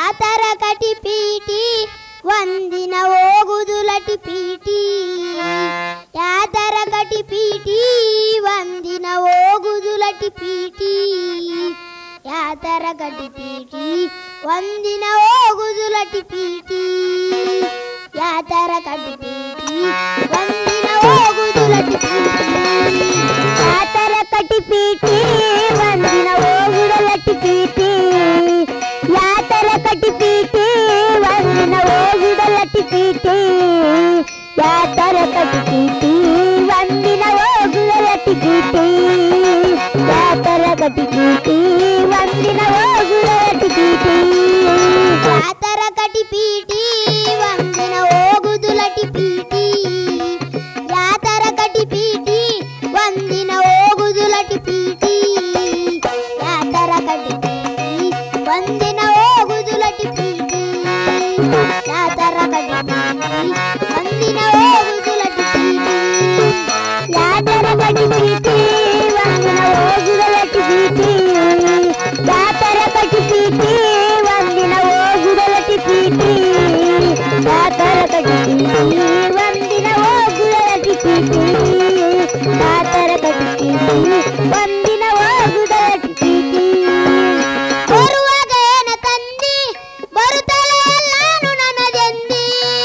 ಯಾತರ ಕಟಿ ಪೀಟಿ ಒಂದಿನ ಹೋಗುದು ಲಟಿ ಪೀಟಿ ಯಾತರ ಕಟಿ ಪೀಟಿ ಒಂದಿನ ಹೋಗುದು ಲಟಿ ಪೀಟಿ ಯಾತರ ಕಟಿ ಪೀಟಿ ಒಂದಿನ ಹೋಗುದು ಲಟಿ ಪೀಟಿ ಯಾತರ ಕಟಿ ಪೀಟಿ ಒಂದಿನ ಹೋಗುದು ಲಟಿ ಪೀಟಿ ಯಾತರ ಕಟಿ ಪೀಟಿ ಒಂದಿನ ಹೋಗುದ ಲಟಿ ಪೀಟಿ ಯಾತರ ಕಟಿ ಪೀಟಿ ಒಂದಿನ ಹೋಗುದ ಲಟಿ ಪೀಟಿ ಯಾತರ ಕಟಿ ಪೀಟಿ ಒಂದಿನ ಹೋಗುದ ಲಟಿ ಪೀಟಿ ಯಾತರ ಕಟಿ ಪೀಟಿ ಒಂದಿನ ಹೋಗುದ ಲಟಿ ಪೀಟಿ ಯಾತರ ಕಟಿ ಪೀಟಿ ಒಂದಿನ ಹೋಗುದು ಲಟಿ ಪೀಟಿ ಯಾತರ ಕಟಿ ಪೀಟಿ ಒಂದಿನ ಹೋಗುದು ಲಟಿ ಪೀಟಿ ಯಾತರ ಕಟಿ ಪೀಟಿ ಒಂದಿನ ಹೋಗುದು ಲಟಿ ಪೀಟಿ ಯಾತರ ಕಟಿ ಪೀಟಿ ಒಂದಿನ ಹೋಗುದು ಲಟಿ ಪೀಟಿ ಯಾತರ ಕಟಿ ಪೀಟಿ ಒಂದಿನ ಹೋಗುದ ಲಟಿ ಪೀಟಿ ಯಾತರ ಕಟಿ ಪೀಟಿ ಒಂದಿನ ಹೋಗುದ ಲಟಿ ಪೀಟಿ ಯಾತರ ಕಟಿ ಪೀಟಿ ಒಂದಿನ ಹೋಗುದ ಲಟಿ ಪೀಟಿ ಯಾತರ ಕಟಿ ಪೀಟಿ ಒಂದಿನ ಹೋಗುದ ಲಟಿ ಪೀಟಿ ಬರುವಾಗ ಏನ ತಂದಿ ಬರುತ್ತಲೇ ಎಲ್ಲಾನು ನನದೆಂದಿ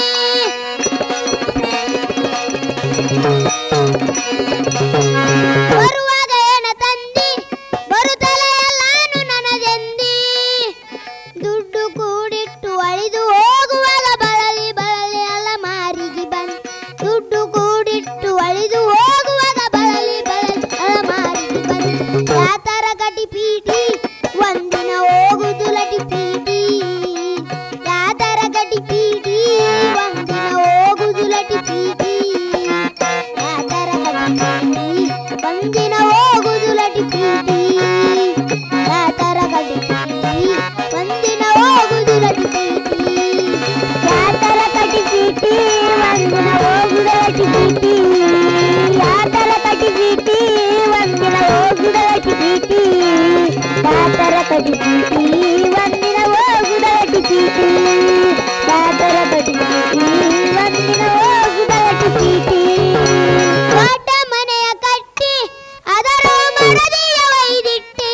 ಬರುವಾಗ ಏನ ತಂದಿ ಬರುತ್ತಲೇ ಎಲ್ಲಾನು ನನದೆಂದಿ ದುಡ್ಡು ಕೂಡಿಟ್ಟು ಅಳಿದು ಹೋಗುವಾಗ ಬಳಲಿ ಬಳಲಿ ಅಲಮಾರಿಗೆ ಬಂದ್ ದುಡ್ಡು ಕೂಡಿಟ್ಟು ಅಳಿದು ಹೋಗುವಾಗ ಬಳಲಿ ಬಳಲಿ ಅಲಮಾರಿಗೆ ಬಂದ್ ಯಾತರ ಕಟಿ ಪೀಟಿ ಒಂದಿನ ಹೋಗುದು ಲಟಿ ಪೀಟಿ ಯಾತರ ಕಟಿ ಪೀಟಿ ಒಂದಿನ ಹೋಗುದು ಲಟಿ ಪೀಟಿ ಯಾತರ ಕಟಿ ಪೀಟಿ ಒಂದಿನ ಹೋಗುದು ಲಟಿ ಪೀಟಿ ಯಾತರ ಕಟಿ ಪೀಟಿ ಒಂದಿನ ಹೋಗುದು ಲಟಿ ಪೀಟಿ ಯಾತರ ಕಟಿ ಪೀಟಿ ಒಂದಿನ ಹೋಗುದ ಲಟಿ ಪೀಟಿ ಯಾತರ ಕಟಿ ಪೀಟಿ ಒಂದಿನ ಹೋಗುದ ಲಟಿ ಪೀಟಿ ಯಾತರ ಕಟಿ ಪೀಟಿ ಒಂದಿನ ಹೋಗುದ ಲಟಿ ಪೀಟಿ ಯಾತರ ಕಟಿ ಪೀಟಿ ಒಂದಿನ ಹೋಗುದ ಲಟಿ ಪೀಟಿ ದೊಡ್ಡ ಮನೆಯ ಕಟ್ಟಿ ಅದರ ಮರದಿಯ ಒಯ್ದಿಟ್ಟಿ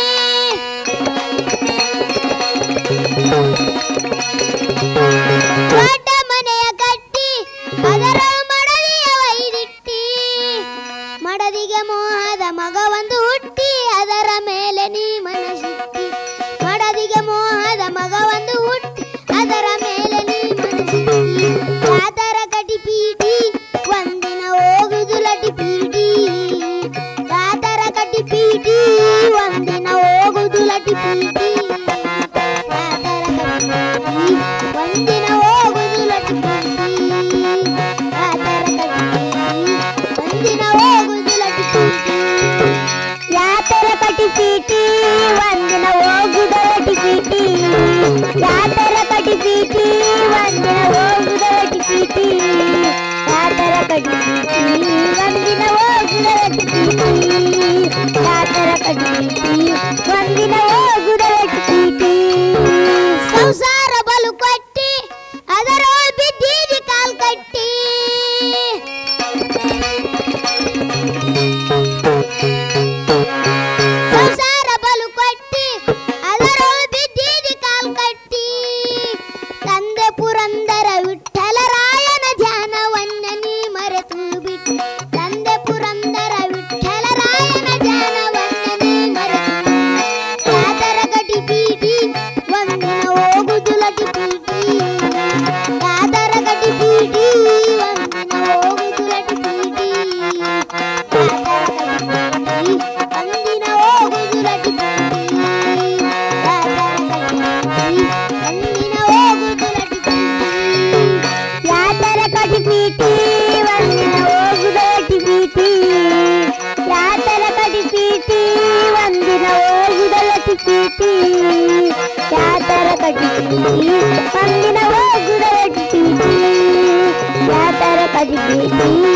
ದೊಡ್ಡ ಮನೆಯ ಕಟ್ಟಿ ಅದರ ಮಡದಿಯ ಒಯ್ದಿಟ್ಟಿ ಮಡದಿಗೆ ಮೋಹದ ಮಗ ಒಂದು ಹುಟ್ಟಿ ಅದರ ಮೇಲೆ ನೀ ಮನಸಿಟ್ಟಿ ಮಡದಿಗೆ ಮೋಹದ ಮಗ ಒಂದು ಹುಟ್ಟಿ ಅದರ ಮೇಲೆ ನೀ ಮನಸಿಟ್ಟಿ ಯಾತರ ಕಟಿ ಪೀಟಿ ಒಂದಿನ ಹೋಗುದು ಲಟಿ ಪೀಟಿ ಯಾತರ ಕಟಿ ಪೀಟಿ ಒಂದಿನ ಹೋಗುದು ಲಟಿ ಪೀಟಿ ಯಾತರ ಕಟಿ ಪೀಟಿ ಒಂದಿನ ಹೋಗುದು ಲಟಿ ಪೀಟಿ ಯಾತರ ಕಟಿ ಪೀಟಿ ಒಂದಿನ ಹೋಗುದು ಲಟಿ ಪೀಟಿ ಯಾತರ ಕಟಿ ಪೀಟಿ ಒಂದಿನ ಹೋಗುದ ಲಟಿ ಪೀಟಿ ಯಾತರ ಕಟಿ ಪೀಟಿ ಒಂದಿನ ಹೋಗುದ ಲಟಿ ಪೀಟಿ ಯಾತರ ಕಟಿ ಪೀಟಿ ಒಂದಿನ ಹೋಗುದ ಲಟಿ ಪೀಟಿ ಯಾತರ ಕಟಿ ಪೀಟಿ ಒಂದಿನ ಹೋಗುದ ಲಟಿ ಪೀಟಿ ಸಂಸಾರ ಬಲು ಕೊಟ್ಟಿ ಅದರ ಬಿದ್ದೀದಿ ಕಾಲ್ ಕಟ್ಟಿ ಸಂಸಾರ ಬಲು ಕೊಟ್ಟಿ ಅದರ ಬಿದ್ದೀದಿ ಕಾಲ್ ಕಟ್ಟಿ ತಂದೆ ಪುರಂದರ ವಿಠಲ ರಾಯನ ಧ್ಯಾನವನ್ನ ನೀ ಮರೆತು ಬಿಟ್ಟು ತಂದೆ ಪುರಂದರ ವಿಠಲ ರಾಯನ ಧ್ಯಾನವನ್ನ ನೀ ಮರೆತು ಯಾತರ ಕಟಿ ಪೀಟಿ ಒಂದಿನ ಹೋಗುದು ಲಟಿ ಪೀಟಿ ಯಾತರ ಕಟಿ ಪೀಟಿ ಒಂದಿನ ಹೋಗುದು ಲಟಿ ಪೀಟಿ ಯಾತರ ಕಟಿ ಪೀಟಿ ಒಂದಿನ ಹೋಗುದು ಲಟಿ ಪೀಟಿ ಯಾತರ ಕಟಿ ಪೀಟಿ ಒಂದಿನ ಹೋಗುದು ಲಟಿ ಪೀಟಿ ಯಾತರ ಕಟಿ ಪೀಟಿ ಒಂದಿನ ಹೋಗುದ ಲಟಿ ಪೀಟಿ ಯಾತರ ಕಟಿ ಪೀಟಿ ಒಂದಿನ ಹೋಗುದ ಲಟಿ ಪೀಟಿ ಯಾತರ ಕಟಿ ಪೀಟಿ ಒಂದಿನ ಹೋಗುದ ಲಟಿ ಪೀಟಿ ಯಾತರ ಕಟಿ ಪೀಟಿ